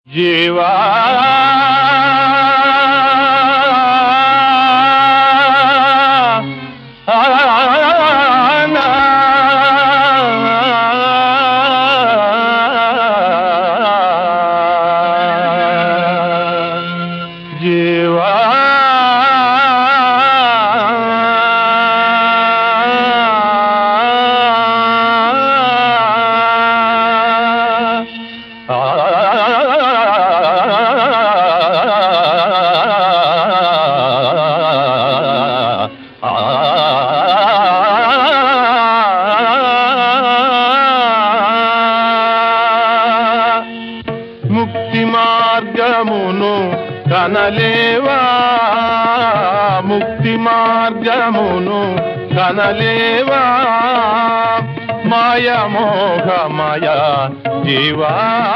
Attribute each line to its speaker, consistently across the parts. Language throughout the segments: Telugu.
Speaker 1: జీవా జీవా ముక్తి మార్గమును కనలేవా ముక్తి మార్గమును కనలేవా మాయ మోహమయ జీవా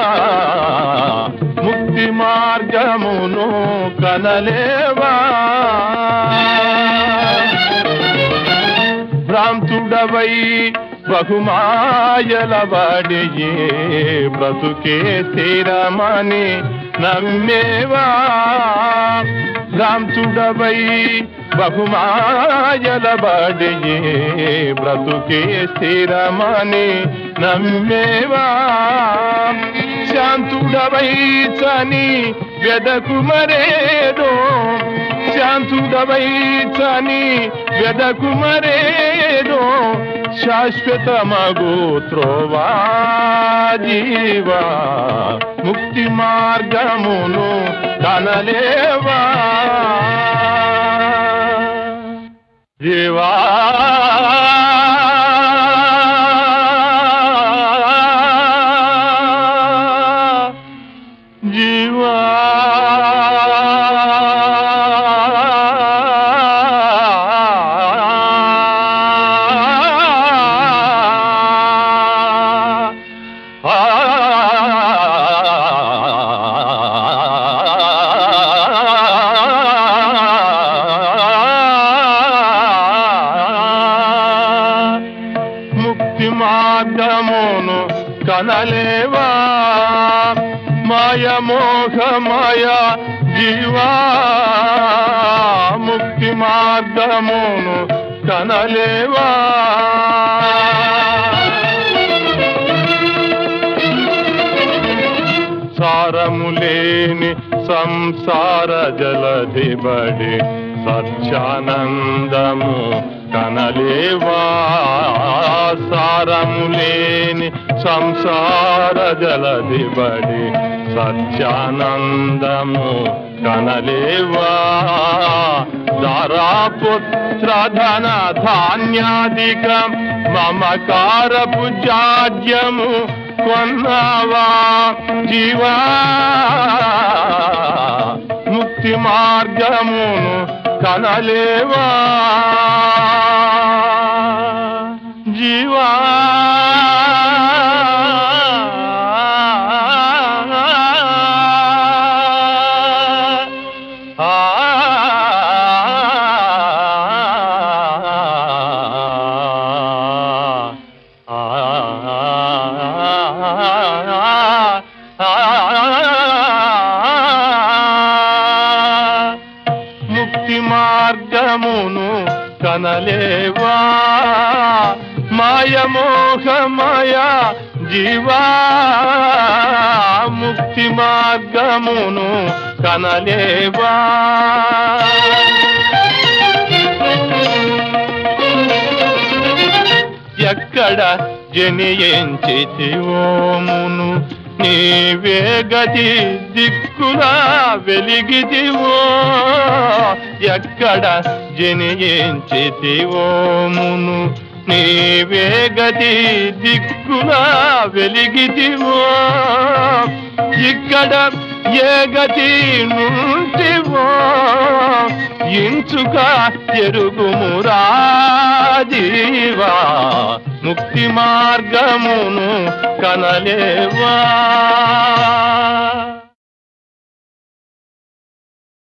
Speaker 1: ముక్తి మార్గమును కనలేవా భ్రాంతుడవై బహుమాయలబడియే బ్రతుకే స్థిరమని నమ్మేవా భ్రాంతుడవై బహుమాయలబడియే బ్రతుకే స్థిరమని నమ్మేవా శాంతుడవై చని వెదకు మరేదో శాంతుడవై చని వెదకు మరేదో శాశ్వతమగు త్రోవా జీవా ముక్తి మార్గమును కనలేవా జీవా జీవా ముక్తి మార్గమును కనలేవా మాయ మోహమయ జీవా ముక్తి మార్గమును కనలేవా సారము లేని సంసార జలధిబడి సత్యానందము కనలేవా సారము లేని సంసార జలధిబడి సత్యానందము కనలేవా దారాపుత్ర ధన ధాన్యాధికం మమకారపు జాడ్యము కొన్నావా జీవా ముక్తి మార్గమును కనలేవా జీవా ముక్తి మార్గమును కనలేవా మాయ మోహమయ జీవా ముక్తి మార్గమును కనలేవా ఎక్కడ జనియించితివోమును నీవే గతి దిక్కులా వెలిగితివో ఎక్కడ జనియించితివోమును నీవే గతి దిక్కులా వెలిగితివో ఇక్కడ ఏ గతి నుంటివో ఇంచుక ఎరుగుమురా జీవా ముక్తి మార్గమును కనలేవా